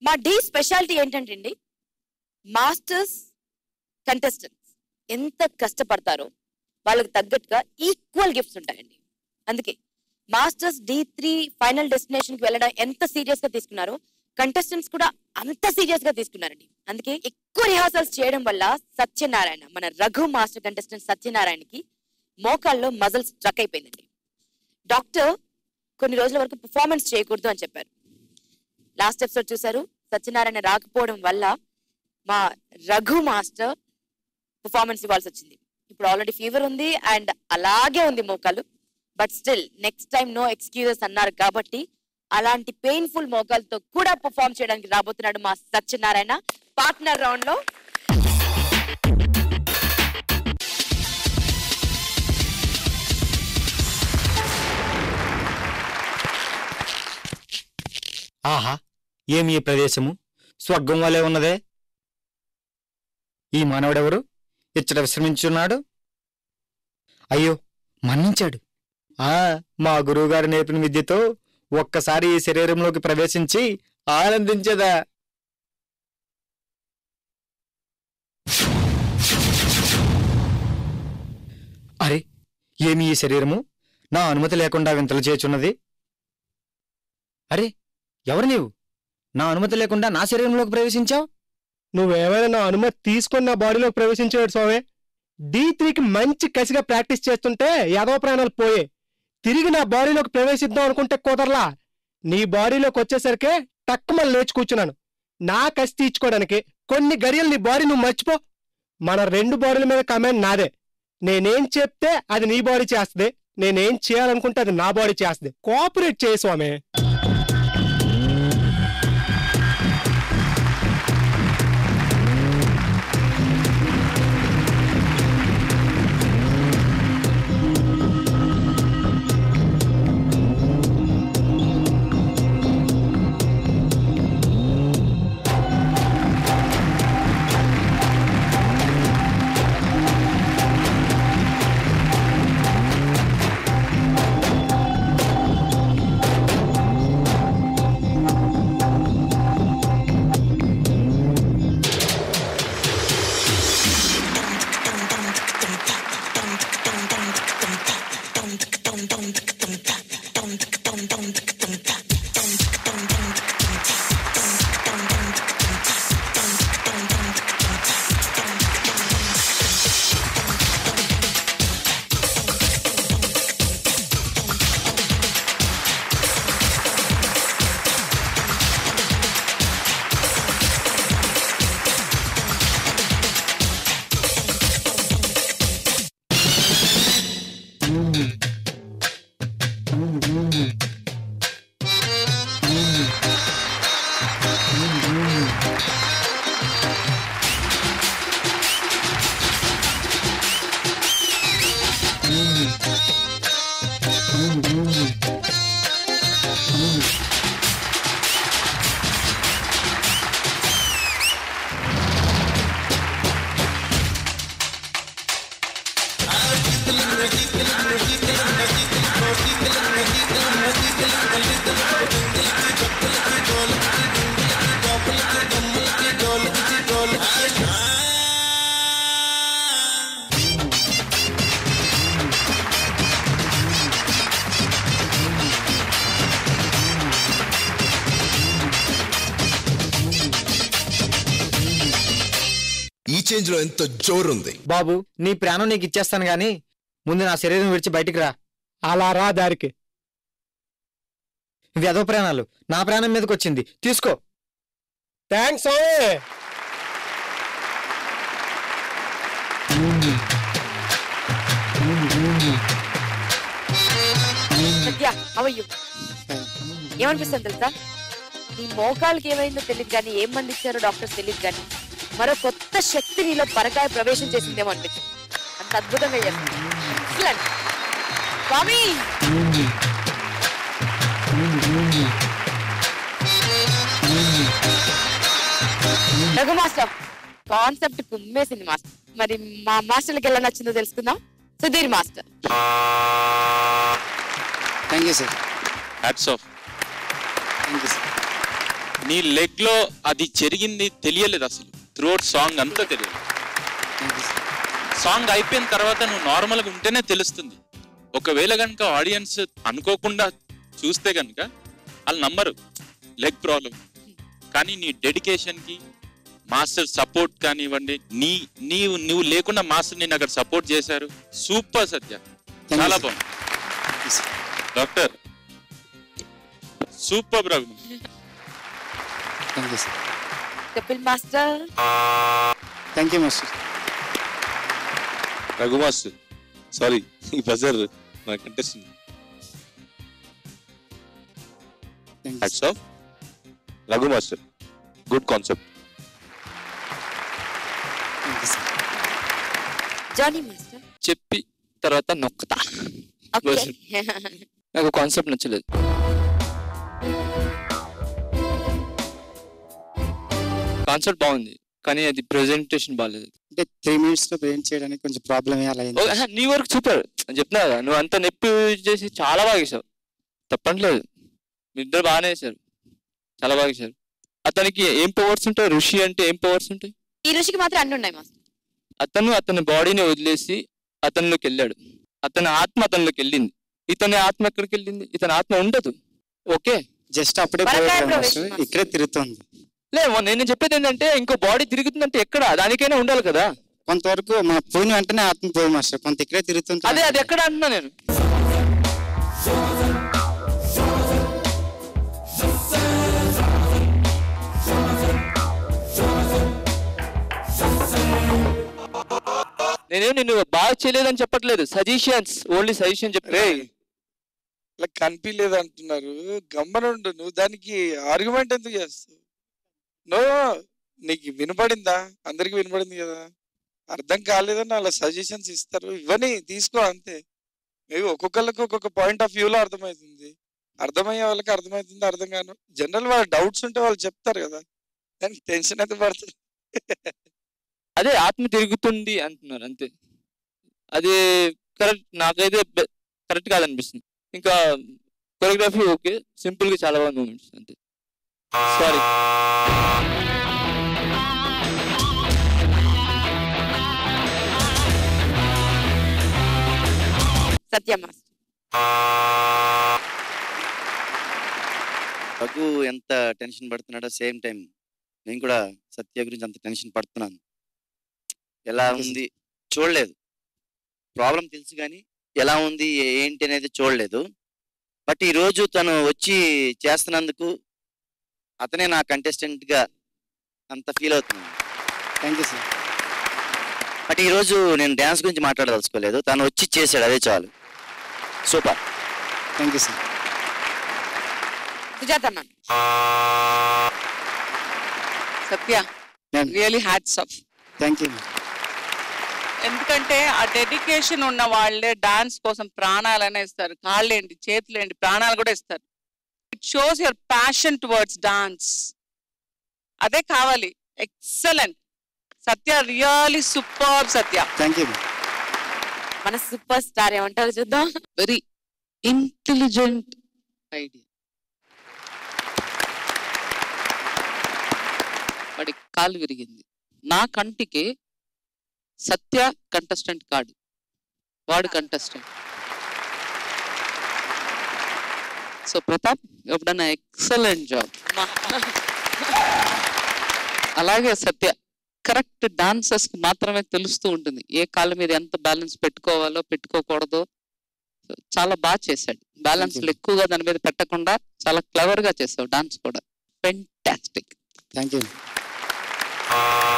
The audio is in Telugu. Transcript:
మా డి స్పెషాలిటీ ఏంటంటే అండి మాస్టర్స్ కంటెస్టెంట్స్ ఎంత కష్టపడతారో వాళ్ళకి తగ్గట్టుగా ఈక్వల్ గిఫ్ట్స్ ఉంటాయండి అందుకే masters D three final destination కి వెళ్ళడం ఎంత సీరియస్ గా తీసుకున్నారో కంటెస్టెంట్స్ కూడా అంత సీరియస్ గా తీసుకున్నారండి అందుకే ఎక్కువ రిహార్సల్స్ చేయడం వల్ల సత్యనారాయణ మన రఘు మాస్టర్ కంటెస్టెంట్ సత్యనారాయణకి మోకాల్లో మజిల్స్ స్ట్రక్ అయిపోయిందండి డాక్టర్ కొన్ని రోజుల వరకు పర్ఫార్మెన్స్ చేయకూడదు అని చెప్పారు లాస్ట్ ఎపిసోడ్ చూసారు సత్యనారాయణ రాకపోవడం వల్ల మా రఘు మాస్టర్ పర్ఫార్మెన్స్ ఇవ్వాల్సి వచ్చింది ఇప్పుడు ఆల్రెడీ ఫీవర్ ఉంది అండ్ అలాగే ఉంది మోకాలు but still next time no excuses అన్నారు కాబట్టి అలాంటి పెయిన్ఫుల్ మోకాలతో కూడా పర్ఫామ్ చేయడానికి రాబోతున్నాడు మా సత్యనారాయణ పార్ట్నర్ రౌండ్ లో ఆహా ఏమి ఈ ప్రదేశము స్వర్గం వలె ఉన్నదే ఈ మానవుడెవరు ఇచ్చట విశ్రమించున్నాడు అయ్యో మన్నించాడు ఆ మా గురువుగారు నేర్పిన విద్యతో ఒక్కసారి ఈ శరీరంలోకి ప్రవేశించి ఆనందించదా అరే ఏమి ఈ శరీరము నా అనుమతి లేకుండా వింతలు చేచున్నది అరే ఎవరు నీవు నా అనుమతి లేకుండా నా శరీరంలోకి ప్రవేశించావు నువ్వేమైనా నా అనుమతి తీసుకొని నా బాడీలోకి ప్రవేశించాడు స్వామి డి త్రీకి మంచి కసిగా ప్రాక్టీస్ చేస్తుంటే యాదవ ప్రాణాలు పోయే తిరిగి నా బాడీలోకి ప్రవేశిద్దాం అనుకుంటే కుదరలా నీ బాడీలోకి వచ్చేసరికి టక్కుమని లేచి కూర్చున్నాను నా కసి తీర్చుకోవడానికి కొన్ని గడియలు నీ బాడీ నువ్వు మర్చిపో మన రెండు బాడీల మీద కమాండ్ నాదే నేనేం చెప్తే అది నీ బాడీ చేస్తుంది నేనేం చేయాలనుకుంటే అది నా బాడీ చేస్తుంది కోఆపరేట్ చేయ స్వామి ఈ చేంజ్ లో ఎంతో జోరుంది బాబు నీ ప్రాణం నీకు ఇచ్చేస్తాను గాని ముందు నా శరీరం విడిచి బయటికి రా అలా రా దారికి ఇవి అదో ప్రాణాలు నా ప్రాణం మీదకి వచ్చింది తీసుకో థ్యాంక్స్ స్వామి సత్య అవయ్యు ఏమనిపిస్తుంది తెలుసా నీ మోకాలకి ఏమైందో తెలియదు కానీ ఏం మంది ఇచ్చారో డాక్టర్స్ తెలియదు కానీ మరో కొత్త శక్తి నీలో పరకాయ ప్రవేశం చేసిందేమో అనిపించింది అంత అద్భుతంగా చేస్తుంది Excellent. Swami Raghu master concept కుమ్మేసింది మాస్టర్ మరి మా మాస్టర్లకి ఎలా నచ్చిందో తెలుసుకుందాం Sudheer master thank you sir hats off thank you sir నీ లెగ్ లో అది జరిగింది తెలియలేదు అసలు త్రూఅవుట్ సాంగ్ అంతా తెలియదు సాంగ్ అయిపోయిన తర్వాత నువ్వు నార్మల్ గా ఉంటేనే తెలుస్తుంది ఒకవేళ కనుక ఆడియన్స్ అనుకోకుండా చూస్తే కనుక వాళ్ళు నమ్మరు లెగ్ ప్రాబ్లం కానీ నీ డెడికేషన్ కి మాస్టర్ సపోర్ట్ కానివ్వండి నీ నీవు నువ్వు లేకుండా మాస్టర్ నేను అక్కడ సపోర్ట్ చేశారు సూపర్ సత్య చాలా బాగుంది doctor super Raghu thank you sir Kapil master thank you master Raghu master sorry ఈ బజర్ మన contestant hats off Raghu master good concept Johnny master చెప్పి తర్వాత నొక్కుతా ఓకే నాకు కాన్సెప్ట్ నచ్చలేదు కాన్సెప్ట్ బాగుంది కానీ అది ప్రెజెంటేషన్ బాగాలేదు అంటే త్రీ మినిట్స్ లో ప్రేమ్ చేయడానికి కొంచెం ప్రాబ్లమ్ అలా ఓ, ఆహా, నీ వరకు సూపర్ చెప్తున్నా కదా నువ్వు అంత నొప్పి చేసి చాలా బాగా చేసావు తప్పట్లేదు మీ ఇద్దరు బాగానే చేశారు చాలా బాగా చేశారు అతనికి ఏం పవర్స్ ఉంటాయి ఋషి అంటే ఏం పవర్స్ ఉంటాయి ఈ ఋషికి మాత్రం అన్ని ఉన్నాయి మాస్టర్ అతను అతని బాడీని వదిలేసి అతనిలోకి వెళ్ళాడు అతని ఆత్మ అతనిలోకి వెళ్ళింది ఇతని ఆత్మ ఎక్కడికి వెళ్ళింది ఇతని ఆత్మ ఉండదు ఓకే జస్ట్ అప్పుడే పరకాయ పోయాడు ప్రవేశం మాస్టర్. ఇక్కడే తిరుగుతుంది లే నేను చెప్పేది ఏంటంటే ఇంకో బాడీ తిరుగుతుందంటే ఎక్కడ దానికైనా ఉండాలి కదా కొంతవరకు మా పోయిన వెంటనే ఆత్మ పోయి మాస్టర్ కొంత ఇక్కడే తిరుగుతుంది అదే అది ఎక్కడ అంటున్నా నేను నేనేం నిన్ను బాగా చేయలేదని చెప్పట్లేదు సజెషన్స్ ఓన్లీ సజెషన్ చెప్పే ఇలా కనిపించలేదు అంటున్నారు గమ్మనుండు నువ్వు దానికి ఆర్గ్యుమెంట్ ఎందుకు చేస్తావు నో నీకు వినపడిందా అందరికి వినపడింది కదా అర్థం కాలేదని అలా సజెషన్స్ ఇస్తారు ఇవన్నీ తీసుకో అంతే మేబీ ఒక్కొక్కరికి ఒక్కొక్క పాయింట్ ఆఫ్ వ్యూలో అర్థమవుతుంది అర్థమయ్యే వాళ్ళకి అర్థమవుతుంది అర్థం కాను జనరల్ వాళ్ళ డౌట్స్ ఉంటే వాళ్ళు చెప్తారు కదా దానికి టెన్షన్ అయితే పడుతుంది అదే ఆత్మ తిరుగుతుంది అంటున్నారు అంతే అది కరెక్ట్ నాకైతే కరెక్ట్ కాదనిపిస్తుంది ఇంకా కొరియోగ్రఫీ ఓకే సింపుల్ గా చాలా బాగా మూమెంట్స్ అంతే సారీ సత్య మాస్టర్ రఘు ఎంత టెన్షన్ పడుతున్నాడో సేమ్ టైం నేను కూడా సత్య గురించి అంత టెన్షన్ పడుతున్నాను ఎలా ఉంది చూడలేదు ప్రాబ్లం తెలుసు కానీ ఎలా ఉంది ఏంటి అనేది చూడలేదు బట్ ఈరోజు తను వచ్చి చేస్తున్నందుకు అతనే నా contestant గా అంత ఫీల్ అవుతున్నాను థ్యాంక్ యూ సార్ బట్ ఈరోజు నేను డ్యాన్స్ గురించి మాట్లాడదలుచుకోలేదు తను వచ్చి చేశాడు అదే చాలు super thank you sir Sujatha ma'am Satya Ma'am. Really hats off thank you ఎందుకంటే ఆ డెడికేషన్ ఉన్న వాళ్ళే డాన్స్ కోసం ప్రాణాలనే ఇస్తారు కాళ్ళేంటి చేతులేంటి ప్రాణాలు కూడా ఇస్తారు it shows your passion towards dance అదే కావాలి excellent Satya really super Satya thank you మన సూపర్ స్టార్ ఏమంటారు చూద్దాం వెరీ ఇంటెలిజెంట్ ఐడియా వాడి కాలు విరిగింది నా కంటికి సత్య కంటెస్టెంట్ కాడు వాడు కంటెస్టెంట్ సో ప్రతాప్ ఎప్పుడన్నా ఎక్సలెంట్ జాబ్ అలాగే సత్య కరెక్ట్ డాన్సర్స్ కి మాత్రమే తెలుస్తూ ఉంటుంది ఏ కాళ్ళ మీద ఎంత బ్యాలెన్స్ పెట్టుకోవాలో పెట్టుకోకూడదో So, చాలా బాగా చేశాడు బ్యాలెన్స్ you. ఎక్కువగా దాని మీద పెట్టకుండా చాలా క్లవర్ గా చేసావు డాన్స్ కూడా ఫెంటాస్టిక్ థ్యాంక్ యూ